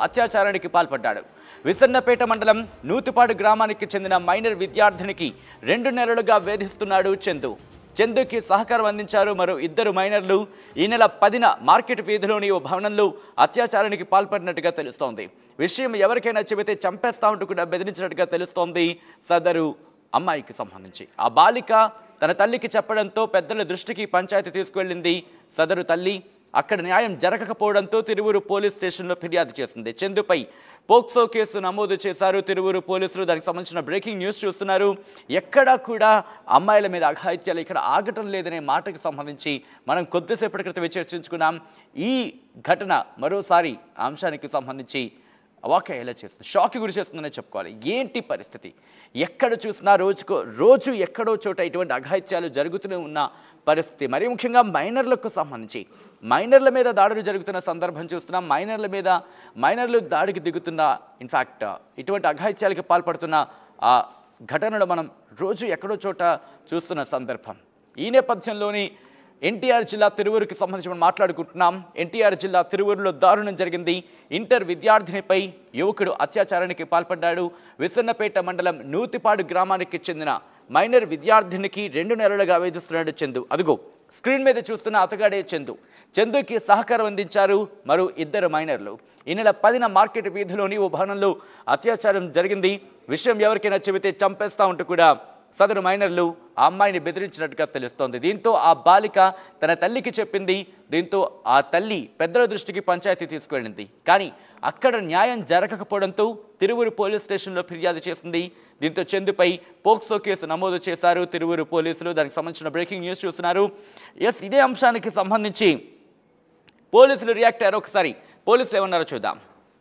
అత్యాచారానికి పాల్పడ్డాడు విసన్నపేట మండలం నూతిపాడు గ్రామానికి చెందిన మైనర్ విద్యార్థినికి రెండు నెలలుగా వేధిస్తున్నాడు చందు చందుకి సహకారం అందించారు మరో ఇద్దరు మైనర్లు ఈ నెల పదిన మార్కెట్ వీధిలోని ఓ భవనంలో అత్యాచారానికి పాల్పడినట్టుగా తెలుస్తోంది విషయం ఎవరికైనా చెబితే చంపేస్తా ఉంటూ కూడా బెదిరించినట్టుగా తెలుస్తోంది సదరు అమ్మాయికి సంబంధించి ఆ బాలిక తన తల్లికి చెప్పడంతో పెద్దల దృష్టికి పంచాయతీ తీసుకువెళ్ళింది సదరు తల్లి అక్కడ న్యాయం జరగకపోవడంతో తిరువురు పోలీస్ స్టేషన్లో ఫిర్యాదు చేసింది చందుపై పోక్సో కేసు నమోదు చేశారు తిరువురు పోలీసులు దానికి సంబంధించిన బ్రేకింగ్ న్యూస్ చూస్తున్నారు ఎక్కడా కూడా అమ్మాయిల మీద అఘాయిత్యాలు ఇక్కడ ఆగటం లేదనే మాటకు సంబంధించి మనం కొద్దిసేపటి క్రితం చర్చించుకున్నాం ఈ ఘటన మరోసారి ఆ అంశానికి సంబంధించి అవాకే ఎలా చేస్తుంది షాక్కి గురి చేస్తుందనే చెప్పుకోవాలి ఏంటి పరిస్థితి ఎక్కడ చూసినా రోజుకో రోజు ఎక్కడో చోట ఇటువంటి అఘాయిత్యాలు జరుగుతూనే ఉన్న పరిస్థితి మరీ ముఖ్యంగా మైనర్లకు సంబంధించి మైనర్ల మీద దాడులు జరుగుతున్న సందర్భం చూస్తున్నాం మైనర్ల మీద మైనర్లు దాడికి దిగుతున్న ఇన్ఫ్యాక్ట్ ఇటువంటి అఘాయిత్యాలకు పాల్పడుతున్న ఆ ఘటనలు మనం రోజు ఎక్కడో చోట చూస్తున్న సందర్భం ఈ నేపథ్యంలోని ఎన్టీఆర్ జిల్లా తిరువురుకి సంబంధించి మనం మాట్లాడుకుంటున్నాం ఎన్టీఆర్ జిల్లా తిరువురులో దారుణం జరిగింది ఇంటర్ విద్యార్థినిపై యువకుడు అత్యాచారానికి పాల్పడ్డాడు విసన్నపేట మండలం నూతిపాడు గ్రామానికి చెందిన మైనర్ విద్యార్థినికి రెండు నెలలుగా వేధిస్తున్నాడు చందు అదిగో స్క్రీన్ మీద చూస్తున్న అతగాడే చందు చందుకి సహకారం అందించారు మరో ఇద్దరు మైనర్లు ఈ నెల పదిన మార్కెట్ వీధిలోని ఓ భవనంలో అత్యాచారం జరిగింది విషయం ఎవరికైనా చెబితే చంపేస్తా ఉంటూ కూడా సదరు మైనర్లు ఆ అమ్మాయిని బెదిరించినట్టుగా తెలుస్తోంది దీంతో ఆ బాలిక తన తల్లికి చెప్పింది దీంతో ఆ తల్లి పెద్దల దృష్టికి పంచాయతీ తీసుకువెళ్ళింది కానీ అక్కడ న్యాయం జరగకపోవడంతో తిరువురు పోలీస్ స్టేషన్లో ఫిర్యాదు చేసింది దీంతో చందుపై పోక్సో కేసు నమోదు చేశారు తిరువురు పోలీసులు దానికి సంబంధించిన బ్రేకింగ్ న్యూస్ చూస్తున్నారు ఎస్ ఇదే అంశానికి సంబంధించి పోలీసులు రియాక్ట్ అయ్యారు ఒకసారి పోలీసులు ఏమన్నారో చూద్దాం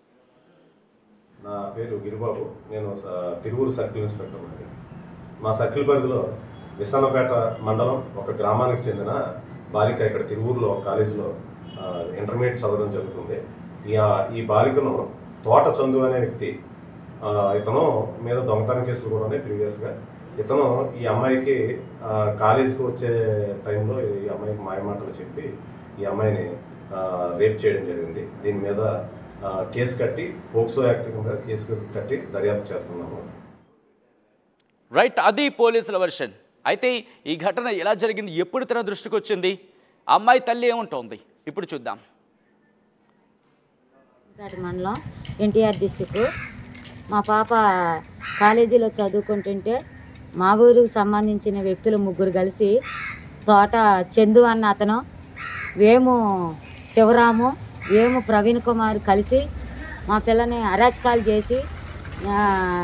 నా పేరు గిరిబాబు నేను స- తిరువూరు సర్కిల్ ఇన్స్పెక్టర్ అండి మా సర్కిల్ పరిధిలో విసన్నపేట మండలం ఒక గ్రామానికి చెందిన బాలిక ఇక్కడ తిరువూరులో ఒక కాలేజీలో ఆ, ఇంటర్మీడియట్ చదవడం జరుగుతుంది ఈ ఆ- ఈ బాలికను తోట చందు అనే వ్యక్తి ఆ, ఇతను మీద దొంగతనం కేసులు కూడా ఉన్నాయి ప్రీవియస్గా ఇతను ఈ అమ్మాయికి ఆ, కాలేజీకి వచ్చే టైంలో ఈ అమ్మాయికి మాయమాటలు చెప్పి ఈ అమ్మాయిని ఆ, రేప్ చేయడం జరిగింది దీని మీద ఆ, కేసు కట్టి పోక్సో యాక్ట్ కింద కేసు కట్టి దర్యాప్తు చేస్తున్నాము రైట్ అది పోలీసుల వర్షన్ అయితే ఈ ఘటన ఎలా జరిగింది ఎప్పుడు తన దృష్టికి వచ్చింది ఆ అమ్మాయి తల్లి ఏముంటోంది ఇప్పుడు చూద్దాం పేట మండలం ఎన్టీఆర్ డిస్టిక్ మా పాప కాలేజీలో చదువుకుంటుంటే మా ఊరికి సంబంధించిన వ్యక్తులు ముగ్గురు కలిసి తోట చందు అన్న అతను వేము శివరాము వేము ప్రవీణ్ కుమార్ కలిసి మా పిల్లని అరాచకాలు చేసి ఆ,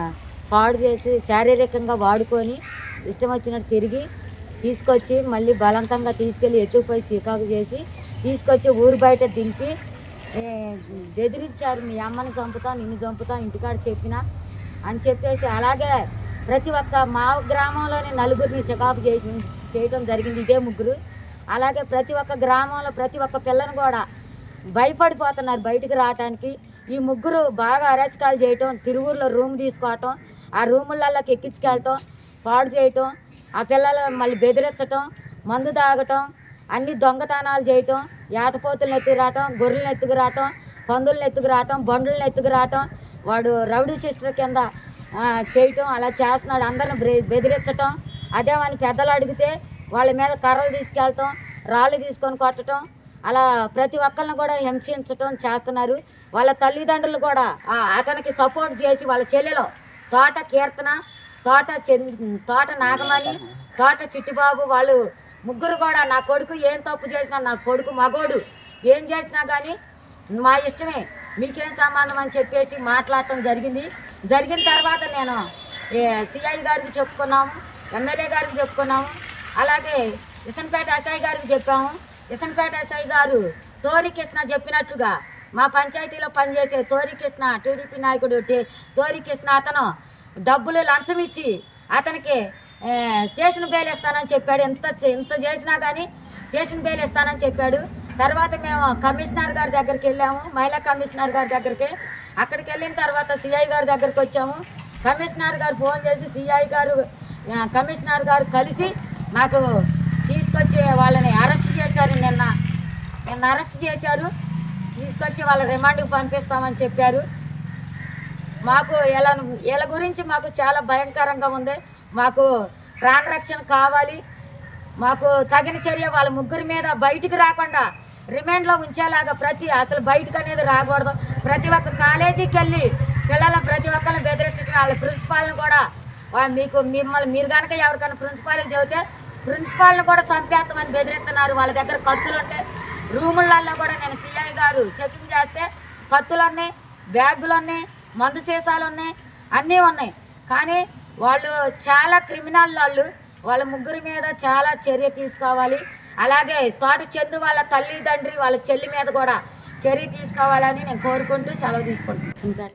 పాడు చేసి శారీరకంగా వాడుకొని ఇష్టం వచ్చినట్టు తిరిగి తీసుకొచ్చి మళ్ళీ బలవంతంగా తీసుకెళ్ళి ఎత్తుకుపోయి చికాకు చేసి తీసుకొచ్చి ఊరు బయట దింపి ఏ, బెదిరించారు మీ అమ్మని చంపుతాం నిన్ను చంపుతాం ఇంటికాడ చెప్పినా అని చెప్పేసి అలాగే ప్రతి ఒక్క మా గ్రామంలోనే నలుగురిని చెకాపు చేసి చేయటం జరిగింది ఇదే ముగ్గురు అలాగే ప్రతి ఒక్క గ్రామంలో ప్రతి ఒక్క పిల్లని కూడా భయపడిపోతున్నారు బయటికి రావటానికి ఈ ముగ్గురు బాగా అరాచకాలు చేయటం తిరువూరులో రూమ్ తీసుకోవటం ఆ రూములలోకి ఎక్కించుకెళ్ళటం పాడు చేయటం ఆ పిల్లలు మళ్ళీ బెదిరించటం మందు తాగటం అన్ని దొంగతనాలు చేయటం ఏటపోతులను ఎత్తుకురావటం గొర్రెలను ఎత్తుకురావటం పందులను ఎత్తుకురావటం బండ్లను ఎత్తుకురావటం వాడు రౌడీ సిస్టర్ కింద ఆ, చేయటం అలా చేస్తున్నాడు అందరిని బె- బెదిరించటం అదేమని పెద్దలు అడిగితే వాళ్ళ మీద కర్రలు తీసుకెళ్ళటం రాళ్ళు తీసుకొని కొట్టడం అలా ప్రతి ఒక్కరిని కూడా హింసించటం చేస్తున్నారు వాళ్ళ తల్లిదండ్రులు కూడా ఆ, అతనికి సపోర్ట్ చేసి వాళ్ళ చెల్లెలు తోట కీర్తన తోట చంద్ తోట నాగమణి తోట చిట్టిబాబు వాళ్ళు ముగ్గురు కూడా నా కొడుకు ఏం తప్పు చేసినా నా కొడుకు మగోడు ఏం చేసినా కానీ మా ఇష్టమే మీకేం సంబంధం అని చెప్పేసి మాట్లాడటం జరిగింది జరిగిన తర్వాత నేను సిఐ గారికి చెప్పుకున్నాము ఎమ్మెల్యే గారికి చెప్పుకున్నాము అలాగే ఇసన్పేట ఎస్ఐ గారికి చెప్పాము ఇసన్పేట ఎస్ఐ గారు తోరి కృష్ణ చెప్పినట్టుగా మా పంచాయతీలో పనిచేసే తోరి కృష్ణ టీడీపీ నాయకుడు టే- తోరి కృష్ణ అతను డబ్బులు లంచం ఇచ్చి అతనికి ఏ, స్టేషన్ బెయిల్ ఇస్తానని చెప్పాడు ఎంత ఎంత చేసినా కానీ స్టేషన్ బెయిల్ ఇస్తానని చెప్పాడు తర్వాత మేము కమిషనర్ గారి దగ్గరికి వెళ్ళాము మహిళా కమిషనర్ గారి దగ్గరికి అక్కడికి వెళ్ళిన తర్వాత సిఐ గారి దగ్గరికి వచ్చాము కమిషనర్ గారు ఫోన్ చేసి సిఐ గారు ఆ, కమిషనర్ గారు కలిసి నాకు తీసుకొచ్చి వాళ్ళని అరెస్ట్ చేశారు నిన్న నిన్న అరెస్ట్ చేశారు తీసుకొచ్చి వాళ్ళ రిమాండ్కి పంపిస్తామని చెప్పారు మాకు ఇలా వీళ్ళ గురించి మాకు చాలా భయంకరంగా ఉంది మాకు ప్రాణ రక్షణ కావాలి మాకు తగిన చర్య వాళ్ళ ముగ్గురి మీద బయటికి రాకుండా రిమాండ్లో ఉంచేలాగా ప్రతి అసలు బయటకు అనేది రాకూడదు ప్రతి ఒక్క కాలేజీకి వెళ్ళి పిల్లల ప్రతి ఒక్కరిని బెదిరించడం వాళ్ళ ప్రిన్సిపాల్ని కూడా వా- మీకు మిమ్మల్ని మీరు కనుక ఎవరికైనా ప్రిన్సిపాల్కి చెబితే ప్రిన్సిపాల్ని కూడా చంపేస్తామని బెదిరిస్తున్నారు వాళ్ళ దగ్గర కత్తులు ఉంటాయి రూములలో కూడా నేను సిఐ గారు చెకింగ్ చేస్తే కత్తులు ఉన్నాయి బ్యాగులు ఉన్నాయి మందు సీసాలు ఉన్నాయి అన్నీ ఉన్నాయి కానీ వాళ్ళు చాలా క్రిమినల్ వాళ్ళు వాళ్ళ ముగ్గురి మీద చాలా చర్య తీసుకోవాలి అలాగే తోట చందు వాళ్ళ తల్లి తండ్రి వాళ్ళ చెల్లి మీద కూడా చర్య తీసుకోవాలని నేను కోరుకుంటూ సెలవు తీసుకుంటాను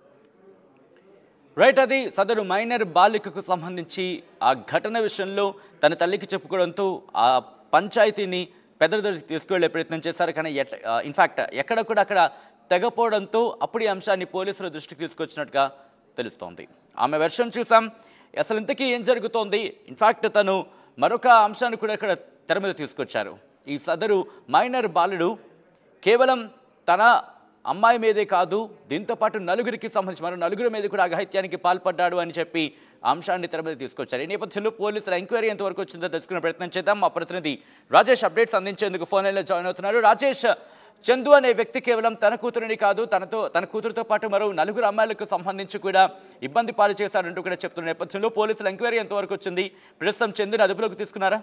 రైట్ అది సదరు మైనర్ బాలికకు సంబంధించి ఆ ఘటన విషయంలో తన తల్లికి చెప్పుకోవడంతో ఆ పంచాయతీని పెద్దదరికి తీసుకువెళ్లే ప్రయత్నం చేశారు కానీ ఎట్ ఇన్ఫ్యాక్ట్ ఎక్కడ కూడా అక్కడ తెగపోవడంతో అప్పుడు ఈ అంశాన్ని పోలీసుల దృష్టికి తీసుకొచ్చినట్టుగా తెలుస్తోంది ఆమె వెర్షన్ చూసాం అసలు ఇంతకీ ఏం జరుగుతోంది ఇన్ఫ్యాక్ట్ తను మరొక అంశాన్ని కూడా ఇక్కడ తెర మీద తీసుకొచ్చారు ఈ సదరు మైనర్ బాలుడు కేవలం తన అమ్మాయి మీదే కాదు దీంతో పాటు నలుగురికి సంబంధించి మరో నలుగురి మీద కూడా అఘాయిత్యానికి పాల్పడ్డాడు అని చెప్పి ఆ అంశాన్ని తెర మీద తీసుకొచ్చారు ఈ నేపథ్యంలో పోలీసుల ఎంక్వైరీ ఎంతవరకు వచ్చిందో తెలుసుకునే ప్రయత్నం చేద్దాం మా ప్రతినిధి రాజేష్ అప్డేట్స్ అందించేందుకు ఫోన్ లైన్లో జాయిన్ అవుతున్నారు రాజేష్ చందు అనే వ్యక్తి కేవలం తన కూతురిని కాదు తనతో తన కూతురుతో పాటు మరో నలుగురు అమ్మాయిలకు సంబంధించి కూడా ఇబ్బంది పాలు చేశారంటూ కూడా చెప్తున్న నేపథ్యంలో పోలీసుల ఎంక్వైరీ ఎంతవరకు వచ్చింది ప్రస్తుతం చందుని అదుపులోకి తీసుకున్నారా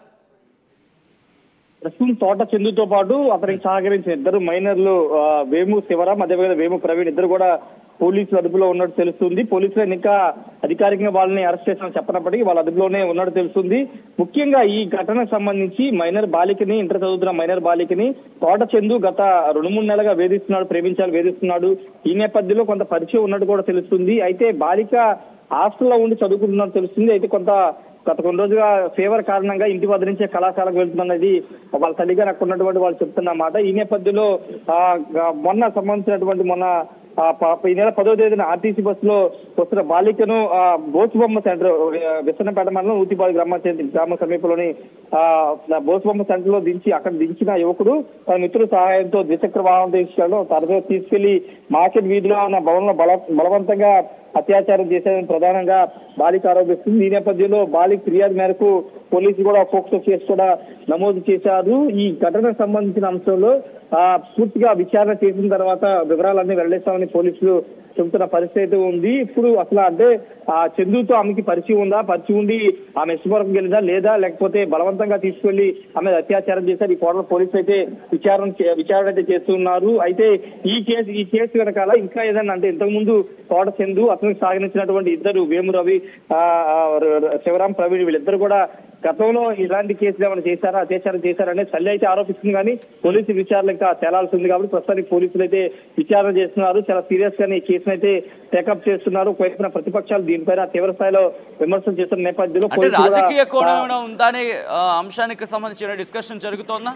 ప్రస్తుతం తోట చందుతో పాటు అతనికి సహకరించిన ఇద్దరు మైనర్లు ఆ, వేము శివరాం అదేవిధంగా వేము ప్రవీణ్ ఇద్దరు కూడా పోలీసులు అదుపులో ఉన్నట్టు తెలుస్తుంది పోలీసులు ఇంకా అధికారికంగా వాళ్ళని అరెస్ట్ చేసిన చెప్పనప్పటికీ వాళ్ళ అదుపులోనే ఉన్నట్టు తెలుస్తుంది ముఖ్యంగా ఈ ఘటనకు సంబంధించి మైనర్ బాలికని ఇంటర్ చదువుతున్న మైనర్ బాలికని తోట చందు గత రెండు మూడు నెలలుగా వేధిస్తున్నాడు ప్రేమించాలి వేధిస్తున్నాడు ఈ నేపథ్యంలో కొంత పరిచయం ఉన్నట్టు కూడా తెలుస్తుంది అయితే బాలిక హాస్టల్లో ఉండి చదువుకుంటున్నట్టు తెలుస్తుంది అయితే కొంత గత కొన్ని రోజులుగా ఫీవర్ కారణంగా ఇంటి వద్ద నుంచే కళాశాలకు వెళ్తున్నది వాళ్ళ తల్లిగా నాకు ఉన్నటువంటి వాళ్ళు చెప్తున్న మాట ఈ నేపథ్యంలో ఆ, గ- మొన్న సంబంధించినటువంటి మొన్న ఆ, ప- ఈ నెల పదో తేదీన ఆర్టీసీ బస్సులో వస్తున్న బాలికను ఆ, బోసుబొమ్మ సెంటర్ ఆ, విసన్నపేట మండలం ఊతిపాడు గ్రామ గ్రామ సమీపంలోని ఆ, బోసుబొమ్మ సెంటర్ లో దించి అక్కడ దించిన యువకుడు తన మిత్రుల సహాయంతో ద్విచక్ర వాహనం తీసుకెళ్ళడం తరచూ తీసుకెళ్లి మార్కెట్ వీధిలో ఉన్న భవనంలో బల బలవంతంగా అత్యాచారం చేశారని ప్రధానంగా బాలిక ఆరోపిస్తుంది ఈ నేపథ్యంలో బాలిక ఫిర్యాదు మేరకు పోలీసులు కూడా ఫోక్సో కేసు కూడా నమోదు చేశారు ఈ ఘటనకు సంబంధించిన అంశంలో ఆ పూర్తిగా విచారణ చేసిన తర్వాత వివరాలన్నీ వెల్లడిస్తామని పోలీసులు చెబుతున్న పరిస్థితి అయితే ఉంది ఇప్పుడు అసలు అంటే ఆ చందుతో ఆమెకి పరిచయం ఉందా పరిచయం ఉండి ఆమె ఇష్టవరకు వెళ్ళిందా లేదా లేకపోతే బలవంతంగా తీసుకెళ్లి ఆమె అత్యాచారం చేశారు ఈ కోడల పోలీసులు అయితే విచారణ చే- విచారణ అయితే చేస్తున్నారు అయితే ఈ కేసు ఈ కేసు వెనకాల ఇంకా ఏదైనా అంటే ఇంతకు ముందు తోట చందు అతనికి సాగించినటువంటి ఇద్దరు వేము రవి ఆ, ఆ, ర- ర- శివరాం ప్రవీణ్ వీళ్ళిద్దరు కూడా గతంలో ఇలాంటి కేసులు ఏమైనా చేశారా అత్యాచారం చేశారనే తల్లి అయితే ఆరోపిస్తుంది కానీ పోలీసు విచారణ ఇంకా తేలాల్సి ఉంది కాబట్టి ప్రస్తుతానికి పోలీసులు అయితే విచారణ చేస్తున్నారు చాలా సీరియస్ గానే ఈ కేసును అయితే టేకప్ చేస్తున్నారు ఒకవైపున ప్రతిపక్షాలు దీనిపైన తీవ్ర స్థాయిలో విమర్శలు చేస్తున్న నేపథ్యంలో అంటే పోలీసులు కూడా, రాజకీయ కోణం ఆ, ఏమైనా ఉందా అనే ఆ, అంశానికి సంబంధించిన డిస్కషన్ జరుగుతోందా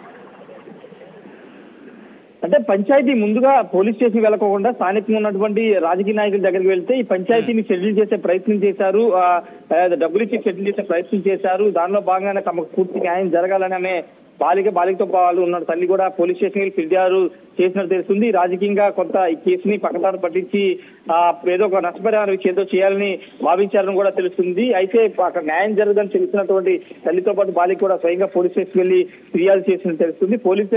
అంటే పంచాయతీ ముందుగా పోలీస్ స్టేషన్ వెళ్ళకోకుండా స్థానికంగా ఉన్నటువంటి రాజకీయ నాయకుల దగ్గరికి వెళ్తే ఈ పంచాయతీని షెడ్యూల్ చేసే ప్రయత్నం చేశారు ఆ, ఆ, డబ్బులు ఇచ్చి షెడ్యూల్ చేసే ప్రయత్నం చేశారు దానిలో భాగంగానే తమకు పూర్తి న్యాయం జరగాలని ఆమె బాలిక బాలికతో వాళ్ళు ఉన్న తల్లి కూడా పోలీస్ స్టేషన్ వెళ్ళి ఫిర్యాదు చేసినట్టు తెలుస్తుంది రాజకీయంగా కొంత ఈ కేసుని పక్కదారి పట్టించి ఆ, ఏదో ఒక నష్టపరిహారం ఇచ్చి ఏదో చేయాలని భావించారని కూడా తెలుస్తుంది అయితే అక్కడ న్యాయం జరగదని తెలిసినటువంటి తల్లితో పాటు బాలిక కూడా స్వయంగా పోలీస్ స్టేషన్ వెళ్ళి ఫిర్యాదు చేసినట్టు తెలుస్తుంది పోలీసు